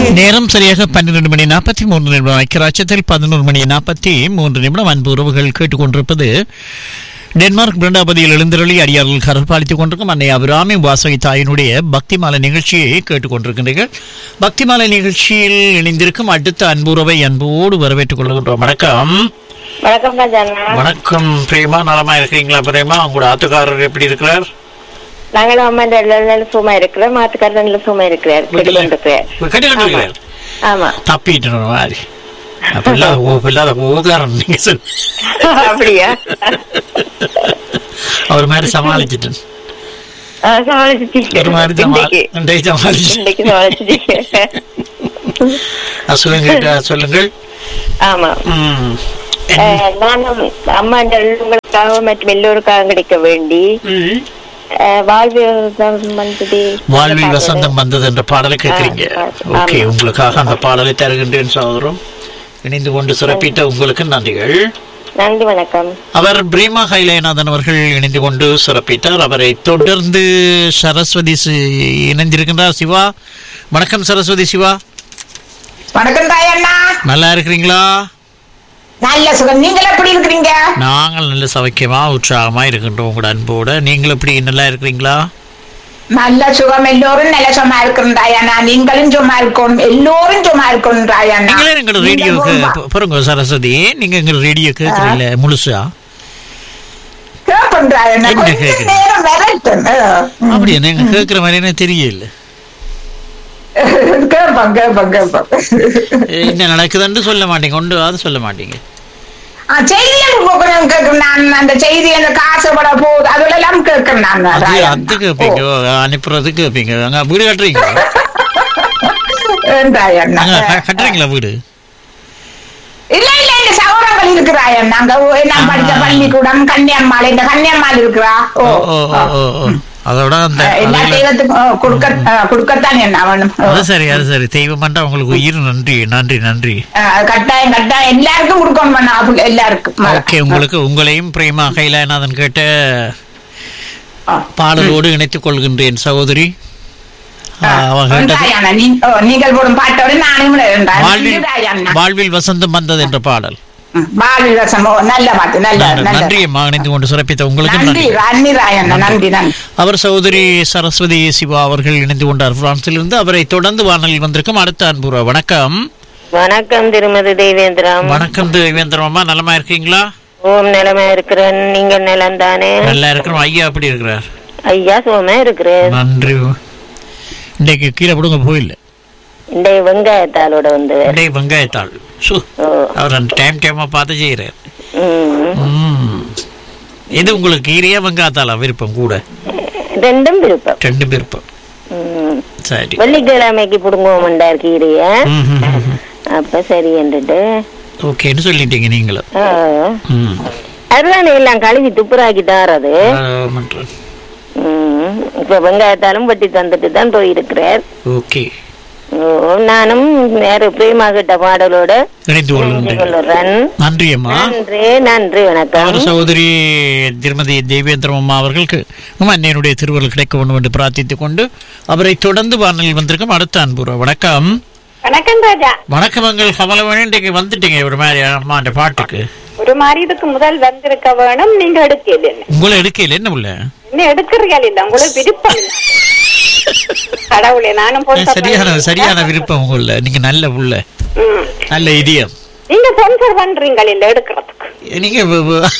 நேரம் சரியாக பன்னிரண்டு மணி நாற்பத்தி மூன்று நிமிடம் ஐக்கியராட்சத்தில் பதினோரு மணி நாற்பத்தி மூன்று நிமிடம் அன்பு உறவுகள் கேட்டுக்கொண்டிருப்பது டென்மார்க் பிரண்டாபதியில் எழுந்தருளி அடியார்கள் கரப்பாளித்துக் கொண்டிருக்கும் அன்னை அபிராமி வாசகி தாயினுடைய பக்தி மாலை நிகழ்ச்சியை கேட்டுக்கொண்டிருக்கின்றீர்கள் பக்தி மாலை நிகழ்ச்சியில் இணைந்திருக்கும் அடுத்த அன்புறவை அன்போடு வரவேற்றுக் கொள்கின்றோம் வணக்கம் வணக்கம் ராஜாண்ணா வணக்கம் பிரேமா நலமா இருக்கிறீங்களா பிரேமா உங்களோட ஆத்துக்காரர் எப்படி இருக்கிறார் நாங்களும் அம்மா இந்த நல்ல சும்மா இருக்கிறோம் மாத்துக்காரர் நல்ல சும்மா இருக்கிறார் கேட்டுக்கொண்டிருக்கிறார் கேட்டுக்கொண்டிருக்கிறார் ஆமா தப்பிட்டு மாதிரி அப்ப இல்லாத ஓ- இல்லாத ஓகாரம் நீங்க சொல்லு அப்படியா அவர் மாதிரி சமாளிச்சுட்டேன் ஆ, சமாளிச்சிட்டீங்க. ஒரு மாதிரி சமா- இன்னைக்கு இன்றைக்கு சமாளிச்சு இன்னைக்கு சமாளிச்சிட்டீங்க சொல்லுங்க கேட்டா சொல்லுங்கள் ஆமா ம். அஹ், நானும் அம்மா இந்த உங்களுக்காக மற்றும் எல்லோருக்காக கிடைக்க வேண்டி ம். அஹ், வாழ்வு வந்தது வாழ்வில் வசந்தம் வந்தது என்ற பாடலை கேட்கிறீங்க ஆ, ஓகே ஆமா. உங்களுக்காக அந்த பாடலை தருகின்றேன் சகோதரம் இணைந்து கொண்டு சிறப்பித்த உங்களுக்கு நன்றிகள் நன்றி வணக்கம் அவர் பிரேமா கைலாயநாதன் அவர்கள் இணைந்து கொண்டு சிறப்பித்தார் அவரை தொடர்ந்து சரஸ்வதி சி- இணைந்திருக்கின்றார் சிவா வணக்கம் சரஸ்வதி சிவா வணக்கம் தாயண்ணா நல்லா இருக்கிறீங்களா நல்ல சுகம் நீங்கள் எப்படி இருக்கிறீங்க நாங்கள் நல்ல சௌக்கியமா உற்சாகமா இருக்கின்றோம் உங்களோட அன்போட நீங்கள் எப்படி நல்லா இருக்கிறீங்களா நல்ல சுகம் எல்லோரும் நல்ல சும்மா இருக்கிறோம் தாயண்ணா நீங்களும் சும்மா இருக்கணும் எல்லோரும் சும்மா இருக்கணும் தாயண்ணா நீங்களே எங்களோட நீங்க ரேடியோக்கு போமா. பாருங்க சரஸ்வதி நீங்க எங்க ரேடியோ கேட்கறீங்கள முழுசா கேட்போம் தாயண்ணா என்ன கொஞ்ச கேக்குறீங்க? நேரம் வரட்டும் ஆ. அப்படியா நீங்க கேட்கிற மாதிரி எனக்கு தெரியல கேட்போம் கேட்போம் கேட்போம் என்ன நடக்குதுன்னு சொல்ல மாட்டீங்க ஒன்று அது சொல்ல மாட்டீங்க ஆ, செய்திகள் போகணும் கேட்கிறேன் நான் அந்த செய்தி அந்த காசு பட போகுது அதெல்லாம் கேட்கிறேன் நான் அது தாயண்ணா. அது கேட்பீங்க அனுப்புறது கேட்பீங்க அங்க வீடு கட்டுறீங்களா ஓ, தாயண்ணா அங்க க- கட்டுறீங்களா வீடு இல்ல இல்ல இந்த சௌரங்கள் இருக்கிறாயன் நாங்க ஓ- நான் படிச்ச ஆ. பள்ளிக்கூடம் கன்னியம்மாள் இந்த கன்னியம்மாள் இருக்கிறா ஓ ஓ ஓ ஓ ஓ அதோட அந்த எல்லா அதுல- தெய்வத்துக்கும் ஓ, கொடுக்க ஆ, கொடுக்கத்தான் என்ன வேணும் ஓ. அது சரி அது சரி தெய்வம் பண்ணா உங்களுக்கு உயிர் நன்றி நன்றி நன்றி ஆ, கட்டாயம் கட்டாயம் எல்லாருக்கும் கொடுக்கணும் பண்ணா, அப்படி எல்லாருக்கும் ஓகே உங்களுக்கு உங்களையும் பிரேமா கைலாயநாதன் கேட்ட ஆ. பாடலோடு இணைத்துக் கொள்கின்றேன் சகோதரி ஆ, அவ கேட்டது தாயாண்ணா, நீ- ஓ, நீங்கள் போடும் பாட்டோட நானும் விளையாடுறேன். வாழ்வில் தாயாண்ணா. வாழ்வில் வசந்தம் வந்தது என்ற பாடல் ம், வாழ்வில் ரசம் ஓ, நல்ல பாட்டு நல்ல நன்றி நல்ல நன்றி அம்மா இணைந்து கொண்டு சிறப்பித்த உங்களுக்கு நன்றி நன்றி நன்றி ராயண்ணா நன்றி நன்றி அவர் சகோதரி சரஸ்வதி சிவா அவர்கள் இணைந்து கொண்டார் பிரான்சிலிருந்து அவரை தொடர்ந்து வானலில் வந்திருக்கும் அடுத்த அன்புற வணக்கம் வணக்கம் திருமதி தேவேந்திரம் வணக்கம் தேவேந்திரம் அம்மா நலமா இருக்கீங்களா ஓம் நிலமா இருக்கிறேன் நீங்க நிலம் தானே நல்லா இருக்கிறோம் ஐயா எப்படி இருக்கிறார் ஐயா சுகமா இருக்கிறேன் நன்றி இன்றைக்கு கீழே விடுங்க போயில்ல இந்த வெங்காயத்தாளோட வந்து இன்றைக்கு வெங்காயத்தாள் சு ஓ அவர் அந்த டைம் டைமா பார்த்து செய்யறார் ம் ம். இது உங்களுக்கு கீரையா வெங்காயத்தாளா விருப்பம் கூட ரெண்டும் விருப்பம் ரெண்டு விருப்பம் ம். சரி வெள்ளிக்கிழமைக்கு புடுங்குவோம்ண்டார் கீரைய ம், ம், ம், ம். அப்ப சரி என்றுட்டு ஓகேன்னு சொல்லிட்டீங்க நீங்களும் ஆ. ம். அருவானை எல்லாம் கழுவி துப்புராக்கி தாரது ஆ, பண்றேன். ம். இப்ப வெங்காயத்தாலும் வெட்டி தந்துட்டு தான் போயிருக்கிறார் ஓகே ஓ, நானும் வேற பிரேமா கிட்ட பாடலோட இணைந்து கொள்கின்றேன் கொள்ளுறேன் நன்றி அம்மா நன்றி நன்றி வணக்கம் அவர் சகோதரி திருமதி தேவேந்திரம் அம்மா அவர்களுக்கு உம் அன்னையனுடைய திருவருள் கிடைக்க வேண்டும் என்று பிரார்த்தித்துக் கொண்டு அவரை தொடர்ந்து வானலில் வந்திருக்கும் அடுத்த அன்புற வணக்கம் வணக்கம் ராஜா வணக்கம் எங்கள் கமலவணி இன்றைக்கு வந்துட்டீங்க ஒரு மாதிரி அம்மா அந்த பாட்டுக்கு ஒரு மாதிரி இதுக்கு முதல் வந்திருக்க வேணும் நீங்க எடுக்கல உங்களை எடுக்கையில் என்ன உள்ள இன்னும் எடுக்கிறீர்கள் இல்ல உங்களுக்கு விருப்பம் இல்ல கடவுளே நானும் பொறுத்த சரியான சரியான விருப்பம் உங்கள நீங்க நல்ல உள்ள ம். நல்ல இதயம் நீங்க ஸ்பான்சர் பண்றீங்கள் இல்ல எடுக்கிறதுக்கு நீங்க வ- வ-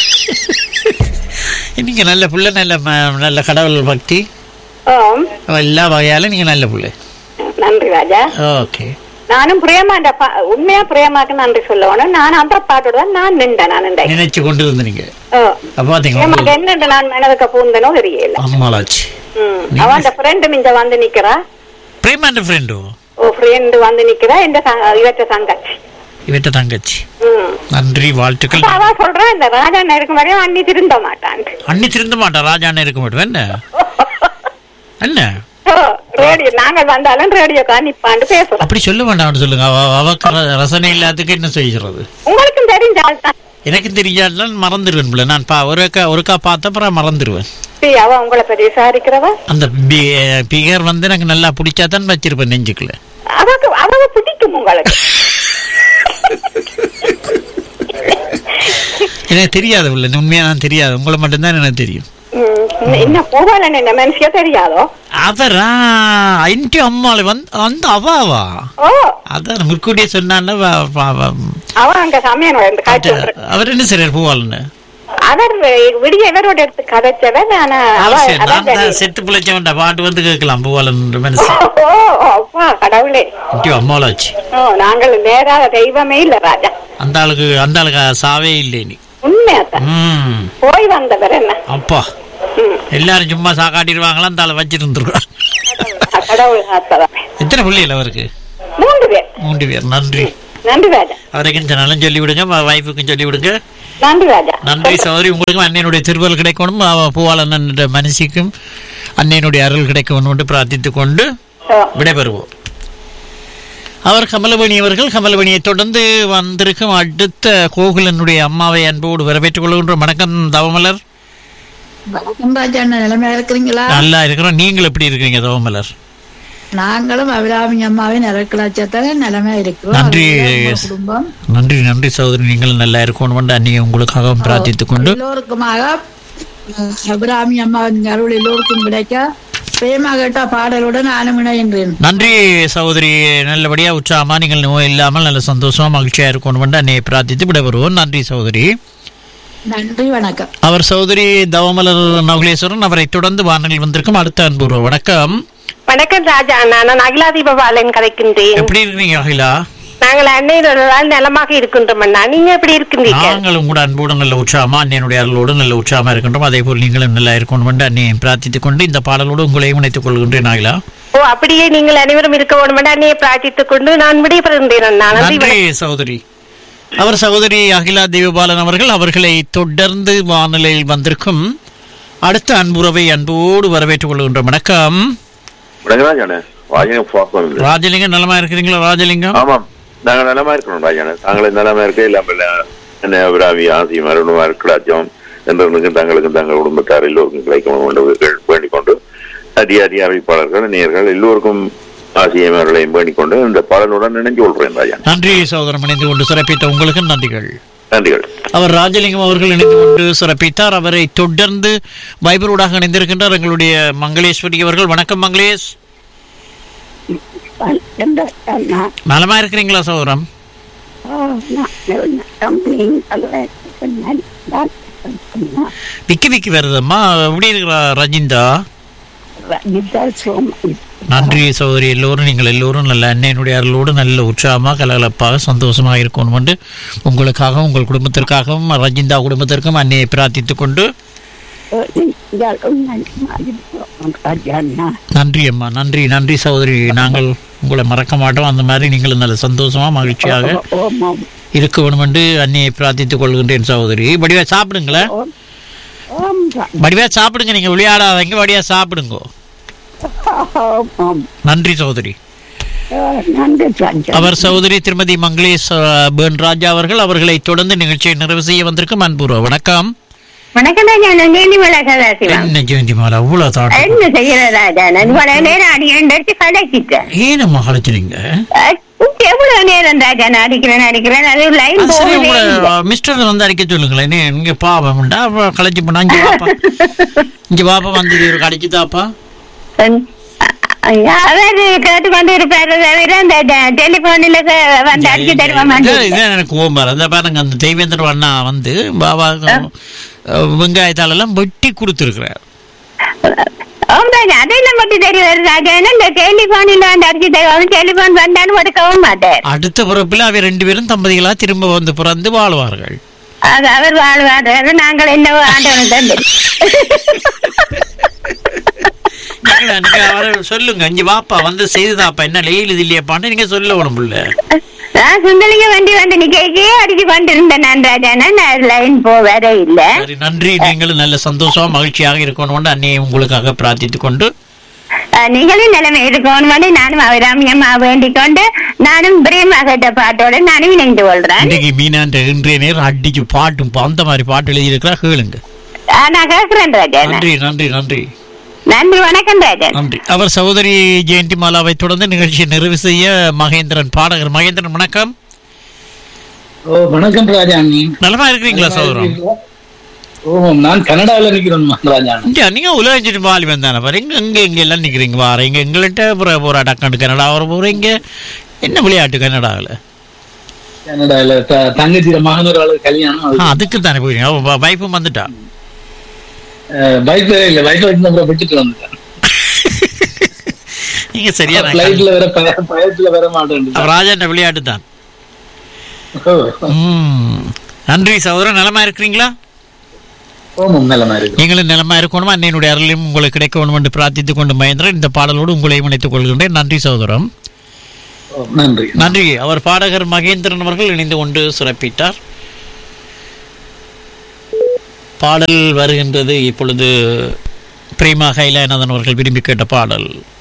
நீங்க நல்ல புள்ள நல்ல ம- நல்ல கடவுள் பக்தி ஆம். எல்லா வகையாலும் நீங்க நல்ல புள்ள நன்றி ராஜா ஓகே நானும் பிரியமாண்ட பா- உண்மையா பிரியமாக்கு நன்றி சொல்லணும் நான் அந்த பாட்டோட தான் நான் நின்றேன் நான் நின்றேன் நினைச்சு கொண்டு இருந்தீங்க ஓ. அப்ப பாத்தீங்க பிரியமாக்கு உங்களுக்கு என்னண்டு நான் மனதுக்கு பூந்தனோ தெரியல அம்மாளாச்சு ம். அவன் அந்த ஃப்ரெண்டு மிஞ்ச வந்து நிக்கிறா பிரேமாண்ட ஃப்ரெண்டோ ஓ ஃப்ரெண்டு வந்து நிக்கிறா இந்த இவற்ற தங்கச்சி இவட்ட தங்கச்சி ம் நன்றி வாழ்த்துக்கள் அப்ப அவ சொல்றா இந்த ராஜா இருக்கும் வரையும் அண்ணி திருந்த மாட்டான் அன்னி திருந்த மாட்டா ராஜான்னு இருக்க மாட்டோம் என்ன என்ன ரேடியோ நாங்கள் வந்தாலும் ரேடியோ நிப்பாண்டு பேசுறோம் அப்படி சொல்ல வேண்டாம்னு சொல்லுங்க அவ- அவக்கு ர- ரசனை இல்லாததுக்கு என்ன செய்கிறது உங்களுக்கும் தெரிஞ்ச ஆள் தான் எனக்கு தெரியாதுலாம் மறந்துடுவேன் பிள்ளை நான் பா ஒருக்கா ஒருக்கா பார்த்த அப்புறம் மறந்துடுவேன் சரி, அவ உங்களை பத்தி விசாரிக்கிறவ அந்த பிகர் வந்து எனக்கு நல்லா பிடிச்சா தான் வச்சிருப்பேன் நெஞ்சுக்குள்ள அவக்கு அவ கொட்டும் உங்களுக்கு எனக்கு தெரியாது உள்ள உண்மையா நான் தெரியாது உங்களை மட்டும்தான் எனக்கு தெரியும் ம், என்ன போகல என்ன மனுஷியா தெரியாதோ அவரா இன்ட்டு அம்மாள் வந்து அந்த அவாவா ஓ அதான் முற்கூட்டியே சொன்னான்ல வ- வ- வ- அவன் அங்க சமையல் வந்து காய்ச்சி விட்டுருக்கு. அவர் என்ன சரியார் பூவாளன்னு அவர் விடிய இவரோட எடுத்து கதைச்சவன் ஆனா அவ சரி, அதான் நான் தான் தெரியும். செத்து பிழைச்சவன்டா பாட்டு வந்து கேட்கலாம் பூவாளன் மனசு ஓ அப்பா கடவுளே இன்ட்டு அம்மாளாச்சு ஓ நாங்கள் நேராக தெய்வமே இல்ல ராஜா அந்த ஆளுக்கு அந்த ஆளுக்கு சாவே இல்லை நீ உண்மையாத்தான் ம் போய் வந்தவர் என்ன அப்பா ம், எல்லாரும் சும்மா சாக்காட்டிடுவாங்களா அந்த ஆளை வச்சிட்டு இருந்திருக்கான் கடவுள் காத்ததான் எத்தனை பிள்ளைகள் அவருக்கு மூன்று பேர் மூன்று பேர் நன்றி நன்றி ராஜா அவருக்கு இந்த நலம் சொல்லி விடுங்க வைஃபுக்கும் சொல்லி விடுங்க நன்றி ராஜா நன்றி சௌதரி உங்களுக்கும் அன்னையனுடைய திருவள் கிடைக்கணும் அவ பூவாளன் மனசிக்கும் அன்னையனுடைய அருள் கிடைக்கணும் என்று பிரார்த்தித்துக் கொண்டு ஓ, விடைபெறுவோம் அவர் கமலவணி அவர்கள் கமலவணியை தொடர்ந்து வந்திருக்கும் அடுத்த கோகுலனுடைய அம்மாவை அன்போடு வரவேற்றுக் கொள்கின்ற வணக்கம் தவமலர் வணக்கம் ராஜா அண்ணா நிலைமையா இருக்கிறீங்களா நல்லா இருக்கிறோம் நீங்கள் எப்படி இருக்கிறீங்க தவமலர் நாங்களும் அபிராமி அம்மாவின் அறக்கலாச்சத்தால நிலைமையா இருக்கிறோம் நன்றி. அதுதான் நம்ம குடும்பம் நன்றி நன்றி சகோதரி நீங்கள் நல்லா இருக்கணும் என்று அன்னையை உங்களுக்காகவும் பிரார்த்தித்துக் கொண்டு எல்லோருக்குமாக அஹ், அபிராமி அம்மாவின் அருள் எல்லோருக்கும் கிடைக்க பிரேமா கேட்ட பாடலுடன் நானும் இணைகின்றேன் நன்றி சகோதரி நல்லபடியா உற்சாகமா நீங்கள் நோய் இல்லாமல் நல்ல சந்தோஷமா மகிழ்ச்சியா இருக்கணும் என்று அன்னையை பிரார்த்தித்து விடைபெறுவோம் நன்றி சகோதரி நன்றி வணக்கம் அவர் சகோதரி தவமலர் நகுலேஸ்வரன் அவரை தொடர்ந்து வானொலியில் வந்திருக்கும் அடுத்த அன்புறவு வணக்கம் வணக்கம் ராஜா நான் அகிலாதீப பாலன் கதைக்கின்றேன் எப்படி இருக்கிறீங்க அகிலா நாங்கள் அன்னையினால் நலமாக இருக்கின்றோம் அண்ணா நீங்க எப்படி இருக்கின்றீங்க நாங்களும் கூட அன்போடு நல்ல உற்சாகமா அன்னையனுடைய அருளோடு நல்ல உற்சாகமா இருக்கின்றோம் அதே போல் நீங்களும் நல்லா இருக்கணும் என்று அன்னையை பிரார்த்தித்துக் கொண்டு இந்த பாடலோடு உங்களையும் இணைத்துக் கொள்கின்றேன் அகிலா ஓ அப்படியே நீங்கள் அனைவரும் இருக்க வேண்டும் என்று அன்னையை பிரார்த்தித்துக் கொண்டு நான் விடைபெறுகின்றேன் அண்ணா நன்றி நன்றி சகோதரி அவர் சகோதரி அகிலா தேவபாலன் அவர்கள் அவர்களை தொடர்ந்து வானிலையில் வந்திருக்கும் அடுத்த அன்புறவை அன்போடு வரவேற்றுக் கொள்கின்ற வணக்கம் ராஜானே ராஜனை பார்க்கணும் இல்லை. ராஜலிங்கம் நலமா இருக்கிறீங்களா ராஜலிங்கம் ஆமாம் நாங்க நலமா இருக்கணும் ராஜானே தாங்களே நலமா இருக்க இல்லாம என்ன அபிராமி ஆசி மரணமா இருக்கலாச்சும் என்றவனுக்கும் தங்களுக்கும் தங்கள் குடும்பத்தார் எல்லோருக்கும் கிடைக்கும் என்று வேண்டிக் கொண்டு அடி அடி அறிவிப்பாளர்கள் நேர்கள் எல்லோருக்கும் ஆசியம் அவர்களையும் வேண்டிக் கொண்டு இந்த பாடலுடன் நினைஞ்சு கொள்றேன் ராஜா நன்றி சகோதரம் இணைந்து கொண்டு சிறப்பித்த உங்களுக்கு நன்றிகள் நன்றிகள் அவர் ராஜலிங்கம் அவர்கள் இணைந்து கொண்டு சிறப்பித்தார் அவரை தொடர்ந்து வைபரோடாக இணைந்திருக்கின்றார் எங்களுடைய மங்களேஸ்வரி அவர்கள் வணக்கம் மங்களேஷ் நலமா இருக்கிறீங்களா சகோதரம் விக்கி விக்கி வருதம்மா எப்படி இருக்கிறா ரஜிந்தா நன்றி சகோதரி எல்லோரும் நீங்கள் எல்லோரும் நல்ல அன்னையினுடைய அருளோடு நல்ல உற்சாகமாக கலகலப்பாக சந்தோஷமாக இருக்கணும் என்று உங்களுக்காகவும் உங்கள் குடும்பத்திற்காகவும் ரஜிந்தா குடும்பத்திற்கும் அன்னையை பிரார்த்தித்துக் கொண்டு நன்றி அம்மா நன்றி நன்றி சகோதரி நாங்கள் உங்களை மறக்க மாட்டோம் அந்த மாதிரி நீங்கள் நல்ல சந்தோஷமா மகிழ்ச்சியாக இருக்க வேணும் என்று அன்னையை பிரார்த்தித்துக் கொள்கின்றேன் சகோதரி வடிவா சாப்பிடுங்களேன் வடிவா சாப்பிடுங்க நீங்க விளையாடாதீங்க வடிவா சாப்பிடுங்க நன்றி சகோதரி அவர் சகோதரி திருமதி மங்களேஷ் அஹ், பேன் ராஜா அவர்கள் அவர்களை தொடர்ந்து நிகழ்ச்சியை நிறைவு செய்ய வந்திருக்கும் அன்புறவு வணக்கம் வணக்கம் ராஜா நான் ஜெயந்தி மலா என்ன ஜெயந்தி மாலா அவ்வளவு தாட்டம் என்ன செய்யற ராஜா நான் இவ்வளவு நேரம் அடி அடிச்சு கடைச்சிட்டேன் ஏனம்மா கலைச்சினீங்க எவ்வளவு நேரம் ராஜா நான் அடிக்கிறேன் அடிக்கிறேன் அது லைன் அது சரி போகவே இல்லை. உங்களை மிஸ்டர் வந்து அடிக்க சொல்லுங்களேன் நீ இங்க பாப்பா உண்டா கலைச்சு போனா இங்க பாப்பா இங்க பாப்பா வந்து ஒரு கடைக்கு தாப்பா அவர் கேட்டு கொண்டு இருப்பாரு தவிர அந்த டெலிபோனில் வந்து அடிச்சு தருவ இது- மாட்டேன் இது எனக்கு ஓம்பார் அந்த பாருங்க அந்த தெய்வேந்திர அண்ணா வந்து பாபா வெங்காயத்தால் எல்லாம் வெட்டி கொடுத்துருக்கிறார் ஆமாங்க அதெல்லாம் மட்டும் தெரியும் ராஜா இந்த டெலிபோனில் வந்து அடிச்சு தருவாங்க டெலிபோன் வந்தாலும் ஒடுக்கவும் மாட்டார் அடுத்த பிறப்பில் அவை ரெண்டு பேரும் தம்பதிகளா திரும்ப வந்து பிறந்து வாழ்வார்கள் அது அவர் வாழ்வார் நாங்கள் என்னவோ ஆண்டவனுக்கு தான் தெரியும் நீங்க நீங்க அவரை சொல்லுங்க இங்க வாப்பா வந்து செய்துதாப்பா என்ன லெயில் இல்லையாப்பான்னு நீங்க சொல்ல உடம்புல நான் சுந்தலிங்க வண்டி வந்து நிக்கைக்கே அடிச்சு கொண்டிருந்தேன் நான் ராஜா நான் லைன் போ வர இல்ல சரி நன்றி நீங்களும் நல்ல சந்தோஷமா மகிழ்ச்சியாக இருக்கணும் அன்னையை உங்களுக்காக பிரார்த்தித்துக் கொண்டு அஹ், நீங்களும் நிலைமை இருக்கணும் நானும் அவராமியம்மா வேண்டிக் கொண்டு நானும் பிரேமா கேட்ட பாட்டோட நானும் இணைந்து கொள்றேன் இன்னைக்கு மீனாண்ட இன்றைய நேரம் அடிச்சு பாட்டும் அந்த மாதிரி பாட்டு எழுதியிருக்கிறா கேளுங்க அஹ், நான் கேட்கிறேன் ராஜா நான். நன்றி நன்றி நன்றி நன்றி வணக்கம் ராஜன் நன்றி அவர் சகோதரி ஜெயந்தி மாலாவை தொடர்ந்து நிகழ்ச்சியை நிறைவு செய்ய மகேந்திரன் பாடகர் மகேந்திரன் வணக்கம் ஓ வணக்கம் ராஜாண்ணி நலமா இருக்கிறீங்களா சகோதரன் ஓ நான் கனடாவில் நிற்கிறேன் ராஜாண்ணி இங்க நீங்க உலகஞ்சிட்டு வாலி வந்தானே பாரு இங்க இங்க இங்க எல்லாம் நிக்கிறீங்க வார இங்க எங்கள்கிட்ட அப்புறம் போராட்டம் கனடா வர போறீங்க என்ன விளையாட்டு கனடாவில் கனடாவில் த- தங்கச்சியோட மகனோட ஆளு கல்யாணம் அது அதுக்கு தானே போயிருங்க வைஃபும் வந்துட்டா பைக்ல இல்ல பைக்ல வச்சு அப்புறம் வச்சுட்டு வந்துட்டேன் நீங்க சரியா பிளைட்ல வேற பய- பயத்துல வர மாட்டேன் ராஜா விளையாட்டு தான் ம். நன்றி சகோதரன் நலமா இருக்கிறீங்களா ஓமம் நிலமா இருக்கு நீங்களும் நிலமா இருக்கணும் அன்னையினுடைய அருளையும் உங்களுக்கு கிடைக்க வேண்டும் என்று பிரார்த்தித்துக் கொண்டு மகேந்திரன் இந்த பாடலோடு உங்களையும் இணைத்துக் கொள்கின்றேன் நன்றி சகோதரம் ஓ, நன்றி நன்றி அவர் பாடகர் மகேந்திரன் அவர்கள் இணைந்து கொண்டு சிறப்பித்தார் பாடல் வருகின்றது இப்பொழுது பிரேமா கைலாயநாதன் அவர்கள் விரும்பி கேட்ட பாடல்